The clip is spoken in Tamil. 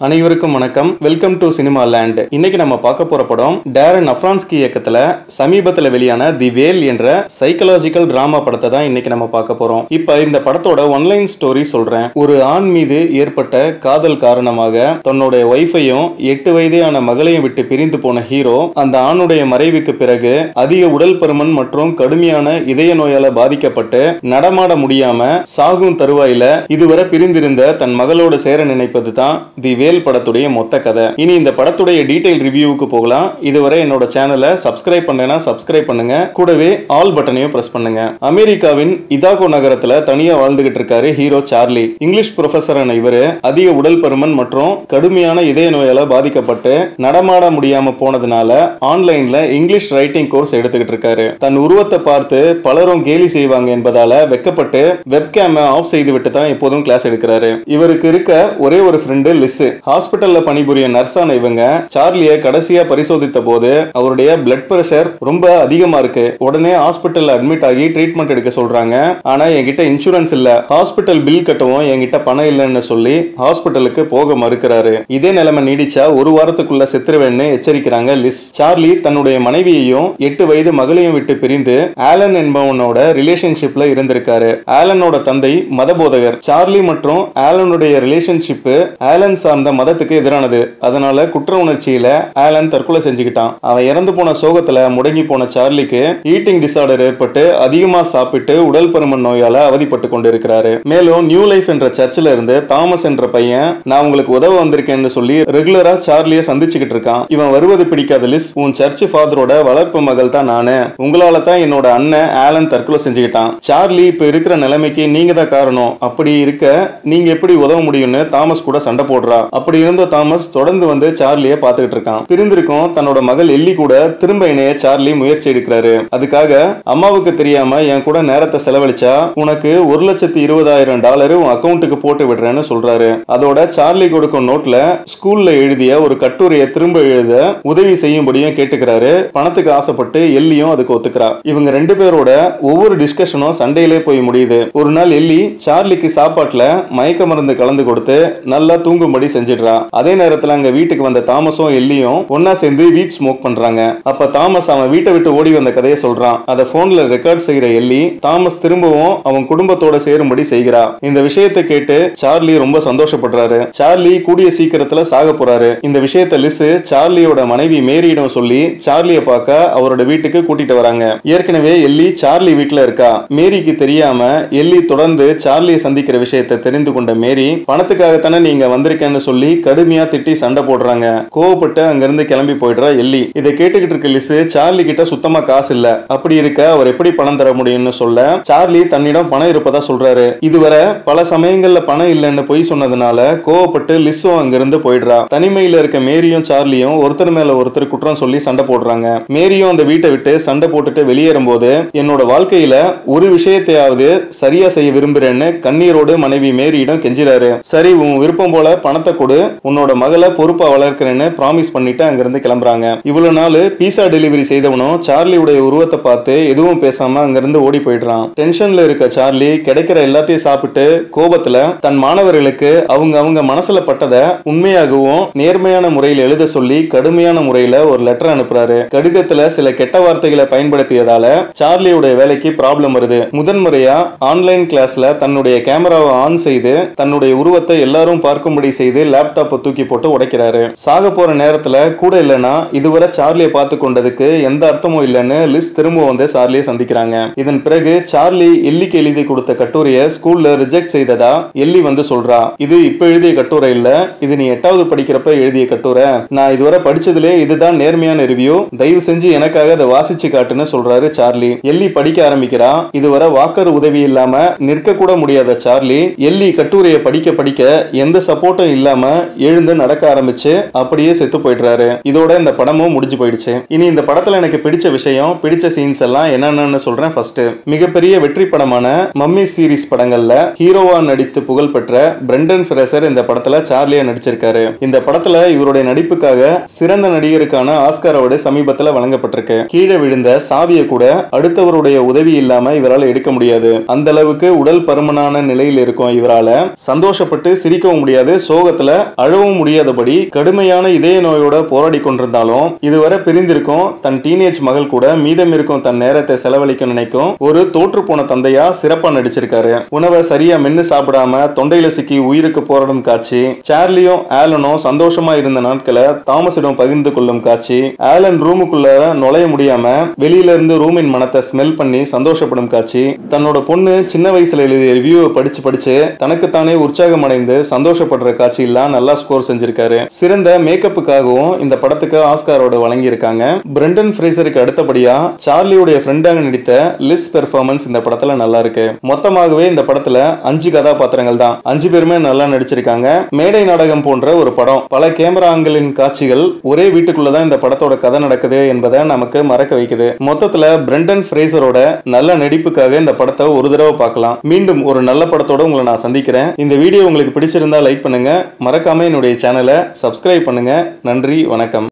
அனைவருக்கும் வணக்கம் வெல்கம் டு சினிமா லேண்ட் இன்னைக்கு நம்ம பார்க்க போற படம் டேரன் அஃப்ரான்ஸ்கி இயக்கத்துல சமீபத்துல வெளியான தி வேல் என்ற சைக்கலாஜிக்கல் டிராமா படத்தை தான் இன்னைக்கு நம்ம பார்க்க போறோம் இப்ப இந்த படத்தோட ஒன்லைன் ஸ்டோரி சொல்றேன் ஒரு ஆண் மீது ஏற்பட்ட காதல் காரணமாக தன்னுடைய ஒய்ஃபையும் எட்டு வயதான மகளையும் விட்டு பிரிந்து போன ஹீரோ அந்த ஆணுடைய மறைவுக்கு பிறகு அதிக உடல் பருமன் மற்றும் கடுமையான இதய நோயால பாதிக்கப்பட்டு நடமாட முடியாம சாகும் தருவாயில இதுவரை பிரிந்திருந்த தன் மகளோடு சேர நினைப்பது தான் தி வேல் படத்துடைய மொத்த கதை இனி இந்த படத்துடைய டீடைல் ரிவ்யூவுக்கு போகலாம் இதுவரை என்னோட சேனலை சப்ஸ்கிரைப் பண்ணேன்னா சப்ஸ்கிரைப் பண்ணுங்க கூடவே ஆல் பட்டனையும் பிரஸ் பண்ணுங்க அமெரிக்காவின் இதாகோ நகரத்துல தனியா வாழ்ந்துகிட்டு இருக்காரு ஹீரோ சார்லி இங்கிலீஷ் ப்ரொஃபஸரான இவரு அதிக உடல் பருமன் மற்றும் கடுமையான இதய நோயால பாதிக்கப்பட்டு நடமாட முடியாம போனதுனால ஆன்லைன்ல இங்கிலீஷ் ரைட்டிங் கோர்ஸ் எடுத்துக்கிட்டு இருக்காரு தன் உருவத்தை பார்த்து பலரும் கேலி செய்வாங்க என்பதால வெக்கப்பட்டு வெப்கேமை ஆஃப் செய்து விட்டு தான் எப்போதும் கிளாஸ் எடுக்கிறாரு இவருக்கு இருக்க ஒரே ஒரு ஃப்ரெண்டு லிஸ் ஹாஸ்பிட்டல்ல பணிபுரிய நர்ஸான இவங்க சார்லியை கடைசியா பரிசோதித்த போது அவருடைய பிளட் பிரஷர் ரொம்ப அதிகமா இருக்கு உடனே ஹாஸ்பிட்டல்ல அட்மிட் ஆகி ட்ரீட்மெண்ட் எடுக்க சொல்றாங்க ஆனா என்கிட்ட இன்சூரன்ஸ் இல்ல ஹாஸ்பிட்டல் பில் கட்டவும் என்கிட்ட பணம் இல்லைன்னு சொல்லி ஹாஸ்பிட்டலுக்கு போக மறுக்கிறாரு இதே நிலைமை நீடிச்சா ஒரு வாரத்துக்குள்ள செத்துருவேன்னு எச்சரிக்கிறாங்க லிஸ் சார்லி தன்னுடைய மனைவியையும் எட்டு வயது மகளையும் விட்டு பிரிந்து ஆலன் என்பவனோட ரிலேஷன்ஷிப்ல இருந்திருக்காரு ஆலனோட தந்தை மதபோதகர் சார்லி மற்றும் ஆலனுடைய ரிலேஷன்ஷிப் ஆலன் சார்ந்த மதத்துக்கு எதிரானது அதனால குற்ற உணர்ச்சியில ஆலன் தற்கொலை செஞ்சுக்கிட்டான் அவன் இறந்து போன சோகத்துல முடங்கி போன சார்லிக்கு ஈட்டிங் டிசார்டர் ஏற்பட்டு அதிகமா சாப்பிட்டு உடல் பருமன் நோயால அவதிப்பட்டு கொண்டிருக்கிறாரு மேலும் நியூ லைஃப் என்ற சர்ச்சில் இருந்து தாமஸ் என்ற பையன் நான் உங்களுக்கு உதவ வந்திருக்கேன்னு சொல்லி ரெகுலரா சார்லிய சந்திச்சுக்கிட்டு இருக்கான் இவன் வருவது பிடிக்காத லிஸ் உன் சர்ச் ஃபாதரோட வளர்ப்பு மகள் தான் நானு உங்களால தான் என்னோட அண்ணன் ஆலன் தற்கொலை செஞ்சுக்கிட்டான் சார்லி இப்ப இருக்கிற நிலைமைக்கு நீங்க தான் காரணம் அப்படி இருக்க நீங்க எப்படி உதவ முடியும்னு தாமஸ் கூட சண்டை போடுறா அப்படி இருந்த தாமஸ் தொடர்ந்து வந்து சார்லிய பாத்துக்கிட்டு இருக்கான் பிரிந்திருக்கும் தன்னோட மகள் எல்லி கூட திரும்ப இணைய சார்லி முயற்சி எடுக்கிறாரு அதுக்காக அம்மாவுக்கு தெரியாம என் கூட நேரத்தை செலவழிச்சா உனக்கு ஒரு லட்சத்தி இருபதாயிரம் டாலர் உன் அக்கௌண்ட்டுக்கு போட்டு விடுறேன்னு சொல்றாரு அதோட சார்லி கொடுக்கும் நோட்ல ஸ்கூல்ல எழுதிய ஒரு கட்டுரையை திரும்ப எழுத உதவி செய்யும்படியும் கேட்டுக்கிறாரு பணத்துக்கு ஆசைப்பட்டு எல்லியும் அதுக்கு ஒத்துக்கிறா இவங்க ரெண்டு பேரோட ஒவ்வொரு டிஸ்கஷனும் சண்டையிலே போய் முடியுது ஒரு நாள் எல்லி சார்லிக்கு சாப்பாட்டுல மயக்க மருந்து கலந்து கொடுத்து நல்லா தூங்கும்படி செஞ்சிடுறா அதே நேரத்துல அங்க வீட்டுக்கு வந்த தாமஸும் எல்லியும் ஒன்னா சேர்ந்து வீட் ஸ்மோக் பண்றாங்க அப்ப தாமஸ் அவன் வீட்டை விட்டு ஓடி வந்த கதையை சொல்றான் அதை போன்ல ரெக்கார்ட் செய்யற எல்லி தாமஸ் திரும்பவும் அவன் குடும்பத்தோட சேரும்படி செய்கிறா இந்த விஷயத்தை கேட்டு சார்லி ரொம்ப சந்தோஷப்படுறாரு சார்லி கூடிய சீக்கிரத்துல சாக போறாரு இந்த விஷயத்தை லிஸ் சார்லியோட மனைவி மேரியிடம் சொல்லி சார்லிய பார்க்க அவரோட வீட்டுக்கு கூட்டிட்டு வராங்க ஏற்கனவே எல்லி சார்லி வீட்டுல இருக்கா மேரிக்கு தெரியாம எல்லி தொடர்ந்து சார்லியை சந்திக்கிற விஷயத்தை தெரிந்து கொண்ட மேரி பணத்துக்காகத்தானே நீங்க வந்திருக்கேன்னு சொல்லி கடுமையா திட்டி சண்டை போடுறாங்க கோவப்பட்டு அங்கிருந்து கிளம்பி போயிடுறா எல்லி இதை கேட்டுக்கிட்டு இருக்க லிஸ் சார்லி கிட்ட சுத்தமா காசு இல்ல அப்படி இருக்க அவர் எப்படி பணம் தர முடியும்னு சொல்ல சார்லி தன்னிடம் பணம் இருப்பதா சொல்றாரு இதுவரை பல சமயங்கள்ல பணம் இல்லைன்னு பொய் சொன்னதுனால கோவப்பட்டு லிஸ்ஸும் அங்கிருந்து போயிடுறா தனிமையில இருக்க மேரியும் சார்லியும் ஒருத்தர் மேல ஒருத்தர் குற்றம் சொல்லி சண்டை போடுறாங்க மேரியும் அந்த வீட்டை விட்டு சண்டை போட்டுட்டு வெளியேறும் போது என்னோட வாழ்க்கையில ஒரு விஷயத்தையாவது சரியா செய்ய விரும்புறேன்னு கண்ணீரோடு மனைவி மேரியிடம் கெஞ்சிறாரு சரி உன் விருப்பம் போல பணத்தை கொடு உன்னோட மகளை பொறுப்பா வளர்க்கிறேன்னு ப்ராமிஸ் பண்ணிட்டு அங்கிருந்து கிளம்புறாங்க இவ்வளவு நாள் பீஸா டெலிவரி செய்தவனும் சார்லியுடைய உருவத்தை பார்த்து எதுவும் பேசாம அங்கிருந்து ஓடி போயிடுறான் டென்ஷன்ல இருக்க சார்லி கிடைக்கிற எல்லாத்தையும் சாப்பிட்டு கோபத்துல தன் மாணவர்களுக்கு அவங்க அவங்க மனசுல பட்டதை உண்மையாகவும் நேர்மையான முறையில் எழுத சொல்லி கடுமையான முறையில ஒரு லெட்டர் அனுப்புறாரு கடிதத்துல சில கெட்ட வார்த்தைகளை பயன்படுத்தியதால சார்லியுடைய வேலைக்கு ப்ராப்ளம் வருது முதன்முறையா ஆன்லைன் கிளாஸ்ல தன்னுடைய கேமராவை ஆன் செய்து தன்னுடைய உருவத்தை எல்லாரும் பார்க்கும்படி செய்து லேப்டாப்பை தூக்கி போட்டு உடைக்கிறாரு சாக போற நேரத்துல கூட இல்லைன்னா இதுவரை சார்லியை பார்த்து கொண்டதுக்கு எந்த அர்த்தமும் இல்லைன்னு லிஸ் திரும்ப வந்து சார்லியை சந்திக்கிறாங்க இதன் பிறகு சார்லி எல்லிக்கு எழுதி கொடுத்த கட்டுரையை ஸ்கூல்ல ரிஜெக்ட் செய்ததா எல்லி வந்து சொல்றா இது இப்ப எழுதிய கட்டுரை இல்ல இது நீ எட்டாவது படிக்கிறப்ப எழுதிய கட்டுரை நான் இதுவரை படிச்சதுலே இதுதான் நேர்மையான ரிவ்யூ தயவு செஞ்சு எனக்காக அதை வாசிச்சு காட்டுன்னு சொல்றாரு சார்லி எல்லி படிக்க ஆரம்பிக்கிறா இதுவரை வாக்கர் உதவி இல்லாம நிற்க கூட முடியாத சார்லி எல்லி கட்டுரையை படிக்க படிக்க எந்த சப்போர்ட்டும் இல்லாம எழுந்து நடக்க ஆரம்பிச்சு அப்படியே செத்து போயிடுறாரு இதோட இந்த படமும் முடிஞ்சு போயிடுச்சு இனி இந்த படத்துல எனக்கு பிடிச்ச விஷயம் பிடிச்ச சீன்ஸ் எல்லாம் என்னென்னு சொல்றேன் ஃபர்ஸ்ட் மிகப்பெரிய வெற்றி படமான மம்மி சீரிஸ் படங்கள்ல ஹீரோவா நடித்து புகழ்பெற்ற பிரெண்டன் ஃபிரேசர் இந்த படத்துல சார்லியா நடிச்சிருக்காரு இந்த படத்துல இவருடைய நடிப்புக்காக சிறந்த நடிகருக்கான ஆஸ்கார் அவார்டு சமீபத்துல வழங்கப்பட்டிருக்கு கீழே விழுந்த சாவியை கூட அடுத்தவருடைய உதவி இல்லாம இவரால் எடுக்க முடியாது அந்த அளவுக்கு உடல் பருமனான நிலையில் இருக்கும் இவரால சந்தோஷப்பட்டு சிரிக்கவும் முடியாது சோகத்துல அழவும் முடியாதபடி கடுமையான இதய நோயோட போராடி கொண்டிருந்தாலும் இதுவரை பிரிந்திருக்கும் தன் டீனேஜ் மகள் கூட மீதம் இருக்கும் தன் நேரத்தை செலவழிக்க நினைக்கும் ஒரு தோற்று போன தந்தையா சிறப்பா நடிச்சிருக்காரு உணவை சரியா மென்னு சாப்பிடாம தொண்டையில சிக்கி உயிருக்கு போராடும் காட்சி சார்லியும் ஆலனும் சந்தோஷமா இருந்த நாட்களை தாமஸிடம் பகிர்ந்து கொள்ளும் காட்சி ஆலன் ரூமுக்குள்ள நுழைய முடியாம வெளியில இருந்து ரூமின் மனத்தை ஸ்மெல் பண்ணி சந்தோஷப்படும் காட்சி தன்னோட பொண்ணு சின்ன வயசுல எழுதிய ரிவ்யூவை படிச்சு படிச்சு தனக்குத்தானே உற்சாகம் அடைந்து சந்தோஷப்படுற காட்சியெல்லாம் நல்லா ஸ்கோர் செஞ்சிருக்காரு சிறந்த மேக்கப்புக்காகவும் இந்த படத்துக்கு ஆஸ்காரோட வழங்கியிருக்காங்க பிரெண்டன் ஃப்ரேசருக்கு அடுத்தபடியா சார்லியுடைய ஃப்ரெண்டாக நடித்த லிஸ் பெர்ஃபார்மன்ஸ் இந்த படத்துல நல்லா இருக்கு மொத்தமாகவே இந்த படத்துல அஞ்சு கதாபாத்திரங்கள் தான் அஞ்சு பேருமே நல்லா நடிச்சிருக்காங்க மேடை நாடகம் போன்ற ஒரு படம் பல கேமரா ஆங்கிளின் காட்சிகள் ஒரே வீட்டுக்குள்ளதான் இந்த படத்தோட கதை நடக்குது என்பதை நமக்கு மறக்க வைக்குது மொத்தத்துல பிரெண்டன் ஃப்ரேசரோட நல்ல நடிப்புக்காக இந்த படத்தை ஒரு தடவை பார்க்கலாம் மீண்டும் ஒரு நல்ல படத்தோட உங்களை நான் சந்திக்கிறேன் இந்த வீடியோ உங்களுக்கு பிடிச்சிருந்தா லைக் பண்ணுங்க மறக்காம என்னுடைய சேனலை சப்ஸ்கிரைப் பண்ணுங்க நன்றி வணக்கம்